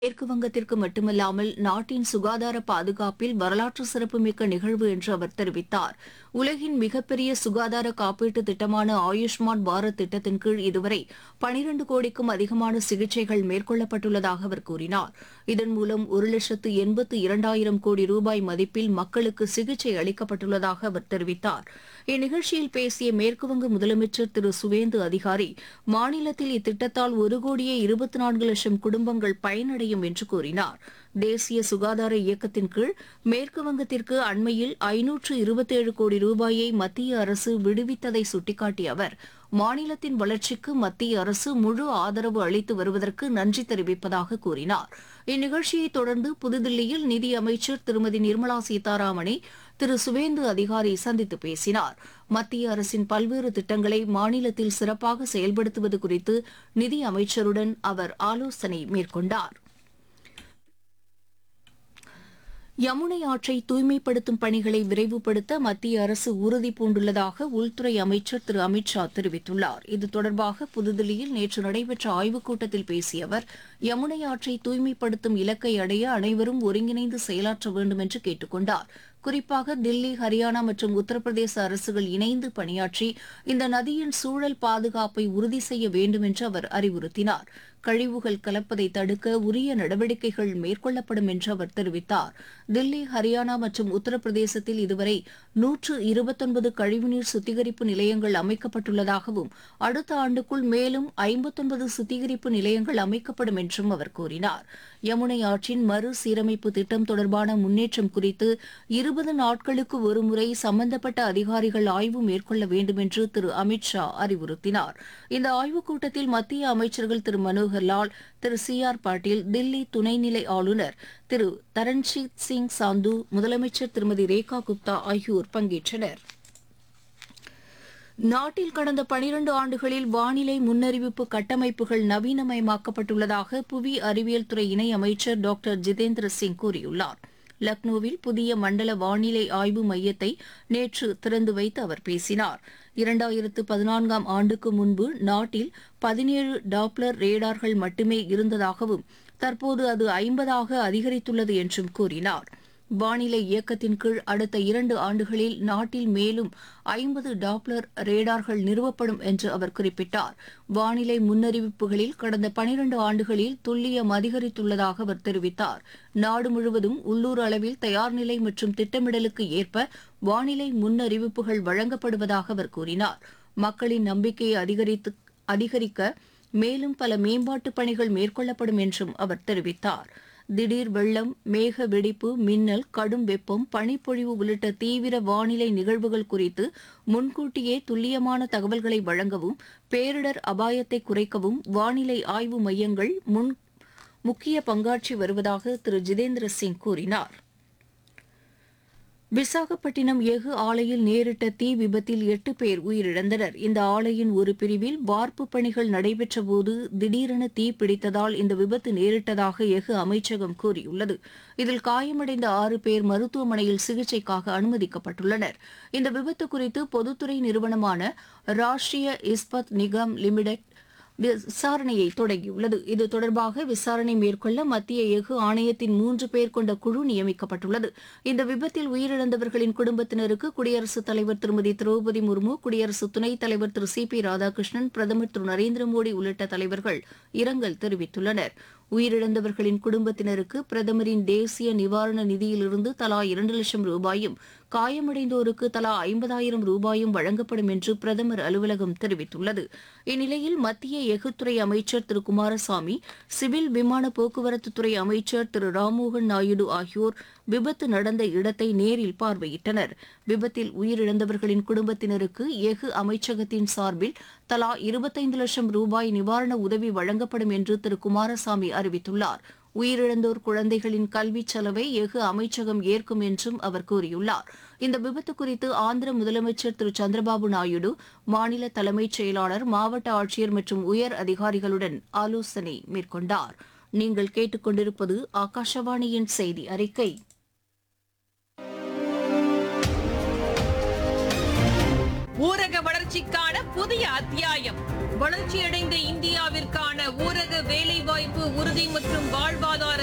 மேற்கு வங்கத்திற்கு மட்டுமல்லாமல் நாட்டின் சுகாதார பாதுகாப்பில் வரலாற்று சிறப்புமிக்க நிகழ்வு என்று அவர் தெரிவித்தார் உலகின் மிகப்பெரிய சுகாதார காப்பீட்டு திட்டமான ஆயுஷ்மான் பாரத் திட்டத்தின் கீழ் இதுவரை பனிரண்டு கோடிக்கும் அதிகமான சிகிச்சைகள் மேற்கொள்ளப்பட்டுள்ளதாக அவர் கூறினார் இதன் மூலம் ஒரு லட்சத்து எண்பத்து இரண்டாயிரம் கோடி ரூபாய் மதிப்பில் மக்களுக்கு சிகிச்சை அளிக்கப்பட்டுள்ளதாக அவர் தெரிவித்தார் இந்நிகழ்ச்சியில் பேசிய மேற்குவங்க முதலமைச்சர் திரு சுவேந்து அதிகாரி மாநிலத்தில் இத்திட்டத்தால் ஒரு கோடியே இருபத்தி நான்கு லட்சம் குடும்பங்கள் பயனடையும் என்று கூறினார் தேசிய சுகாதார இயக்கத்தின் கீழ் மேற்கு வங்கத்திற்கு அண்மையில் ஐநூற்று இருபத்தேழு கோடி ரூபாயை மத்திய அரசு விடுவித்ததை சுட்டிக்காட்டிய அவர் மாநிலத்தின் வளர்ச்சிக்கு மத்திய அரசு முழு ஆதரவு அளித்து வருவதற்கு நன்றி தெரிவிப்பதாக கூறினார் இந்நிகழ்ச்சியை தொடர்ந்து புதுதில்லியில் நிதி அமைச்சர் திருமதி நிர்மலா சீதாராமனை திரு சுவேந்து அதிகாரி சந்தித்து பேசினார் மத்திய அரசின் பல்வேறு திட்டங்களை மாநிலத்தில் சிறப்பாக செயல்படுத்துவது குறித்து நிதி அமைச்சருடன் அவர் ஆலோசனை மேற்கொண்டார் யமுனை ஆற்றை தூய்மைப்படுத்தும் பணிகளை விரைவுபடுத்த மத்திய அரசு உறுதி பூண்டுள்ளதாக உள்துறை அமைச்சர் திரு அமித் ஷா தெரிவித்துள்ளார் இது தொடர்பாக புதுதில்லியில் நேற்று நடைபெற்ற ஆய்வுக் கூட்டத்தில் பேசிய அவர் யமுனை ஆற்றை தூய்மைப்படுத்தும் இலக்கை அடைய அனைவரும் ஒருங்கிணைந்து செயலாற்ற வேண்டும் என்று கேட்டுக் கொண்டார் குறிப்பாக தில்லி ஹரியானா மற்றும் உத்தரப்பிரதேச அரசுகள் இணைந்து பணியாற்றி இந்த நதியின் சூழல் பாதுகாப்பை உறுதி செய்ய வேண்டும் என்று அவர் அறிவுறுத்தினார் கழிவுகள் கலப்பதை தடுக்க உரிய நடவடிக்கைகள் மேற்கொள்ளப்படும் என்று அவர் தெரிவித்தார் தில்லி ஹரியானா மற்றும் உத்தரப்பிரதேசத்தில் இதுவரை நூற்று இருபத்தொன்பது கழிவுநீர் சுத்திகரிப்பு நிலையங்கள் அமைக்கப்பட்டுள்ளதாகவும் அடுத்த ஆண்டுக்குள் மேலும் ஐம்பத்தொன்பது சுத்திகரிப்பு நிலையங்கள் அமைக்கப்படும் என்றும் அவர் கூறினார் யமுனை ஆற்றின் மறுசீரமைப்பு திட்டம் தொடர்பான முன்னேற்றம் குறித்து இருபது நாட்களுக்கு ஒருமுறை சம்பந்தப்பட்ட அதிகாரிகள் ஆய்வு மேற்கொள்ள வேண்டும் என்று திரு அமித் ஷா அறிவுறுத்தினார் இந்த ஆய்வுக் கூட்டத்தில் மத்திய அமைச்சர்கள் திரு மனோகர் லால் திரு சி ஆர் பாட்டீல் தில்லி துணைநிலை ஆளுநர் திரு தரண்ஜீத் சிங் சாந்து முதலமைச்சர் திருமதி ரேகா குப்தா ஆகியோர் பங்கேற்றனர் நாட்டில் கடந்த பனிரண்டு ஆண்டுகளில் வானிலை முன்னறிவிப்பு கட்டமைப்புகள் நவீனமயமாக்கப்பட்டுள்ளதாக புவி அறிவியல் துறை இணை அமைச்சர் டாக்டர் ஜிதேந்திர சிங் கூறியுள்ளார் லக்னோவில் புதிய மண்டல வானிலை ஆய்வு மையத்தை நேற்று திறந்து வைத்து அவர் பேசினார் இரண்டாயிரத்து பதினான்காம் ஆண்டுக்கு முன்பு நாட்டில் பதினேழு டாப்ளர் ரேடார்கள் மட்டுமே இருந்ததாகவும் தற்போது அது ஐம்பதாக அதிகரித்துள்ளது என்றும் கூறினார் வானிலை இயக்கத்தின் கீழ் அடுத்த இரண்டு ஆண்டுகளில் நாட்டில் மேலும் ஐம்பது டாப்ளர் ரேடார்கள் நிறுவப்படும் என்று அவர் குறிப்பிட்டார் வானிலை முன்னறிவிப்புகளில் கடந்த பனிரண்டு ஆண்டுகளில் துல்லியம் அதிகரித்துள்ளதாக அவர் தெரிவித்தார் நாடு முழுவதும் உள்ளூர் அளவில் தயார்நிலை மற்றும் திட்டமிடலுக்கு ஏற்ப வானிலை முன்னறிவிப்புகள் வழங்கப்படுவதாக அவர் கூறினார் மக்களின் நம்பிக்கையை அதிகரித்து அதிகரிக்க மேலும் பல மேம்பாட்டுப் பணிகள் மேற்கொள்ளப்படும் என்றும் அவர் தெரிவித்தார் திடீர் வெள்ளம் மேக வெடிப்பு மின்னல் கடும் வெப்பம் பனிப்பொழிவு உள்ளிட்ட தீவிர வானிலை நிகழ்வுகள் குறித்து முன்கூட்டியே துல்லியமான தகவல்களை வழங்கவும் பேரிடர் அபாயத்தை குறைக்கவும் வானிலை ஆய்வு மையங்கள் முன் முக்கிய பங்காற்றி வருவதாக திரு ஜிதேந்திர சிங் கூறினார் விசாகப்பட்டினம் எஃகு ஆலையில் நேரிட்ட தீ விபத்தில் எட்டு பேர் உயிரிழந்தனர் இந்த ஆலையின் ஒரு பிரிவில் வார்ப்பு பணிகள் நடைபெற்றபோது திடீரென தீ பிடித்ததால் இந்த விபத்து நேரிட்டதாக எஃகு அமைச்சகம் கூறியுள்ளது இதில் காயமடைந்த ஆறு பேர் மருத்துவமனையில் சிகிச்சைக்காக அனுமதிக்கப்பட்டுள்ளனர் இந்த விபத்து குறித்து பொதுத்துறை நிறுவனமான ராஷ்டிரிய இஸ்பத் நிகம் லிமிடெட் விசாரணையை தொடங்கியுள்ளது இது தொடர்பாக விசாரணை மேற்கொள்ள மத்திய எஃகு ஆணையத்தின் மூன்று பேர் கொண்ட குழு நியமிக்கப்பட்டுள்ளது இந்த விபத்தில் உயிரிழந்தவர்களின் குடும்பத்தினருக்கு குடியரசுத் தலைவர் திருமதி திரௌபதி முர்மு குடியரசு துணைத் தலைவர் திரு சி பி ராதாகிருஷ்ணன் பிரதமர் திரு நரேந்திர மோடி உள்ளிட்ட தலைவர்கள் இரங்கல் தெரிவித்துள்ளனர் உயிரிழந்தவர்களின் குடும்பத்தினருக்கு பிரதமரின் தேசிய நிவாரண நிதியிலிருந்து தலா இரண்டு லட்சம் ரூபாயும் காயமடைந்தோருக்கு தலா ஐம்பதாயிரம் ரூபாயும் வழங்கப்படும் என்று பிரதமர் அலுவலகம் தெரிவித்துள்ளது இந்நிலையில் மத்திய எஃகுத்துறை அமைச்சர் திரு குமாரசாமி சிவில் விமான போக்குவரத்துத்துறை அமைச்சர் திரு ராம்மோகன் நாயுடு ஆகியோர் விபத்து நடந்த இடத்தை நேரில் பார்வையிட்டனர் விபத்தில் உயிரிழந்தவர்களின் குடும்பத்தினருக்கு எஃகு அமைச்சகத்தின் சார்பில் தலா இருபத்தைந்து லட்சம் ரூபாய் நிவாரண உதவி வழங்கப்படும் என்று திரு குமாரசாமி அறிவித்துள்ளார் உயிரிழந்தோர் குழந்தைகளின் கல்விச் செலவை எஃகு அமைச்சகம் ஏற்கும் என்றும் அவர் கூறியுள்ளார் இந்த விபத்து குறித்து ஆந்திர முதலமைச்சர் திரு சந்திரபாபு நாயுடு மாநில தலைமைச் செயலாளர் மாவட்ட ஆட்சியர் மற்றும் உயர் அதிகாரிகளுடன் ஆலோசனை மேற்கொண்டார் நீங்கள் கேட்டுக்கொண்டிருப்பது ஆகாஷவாணியின் செய்தி அறிக்கை ஊரக வளர்ச்சிக்கான புதிய அத்தியாயம் வளர்ச்சியடைந்த இந்தியாவிற்கான ஊரக வேலைவாய்ப்பு உறுதி மற்றும் வாழ்வாதார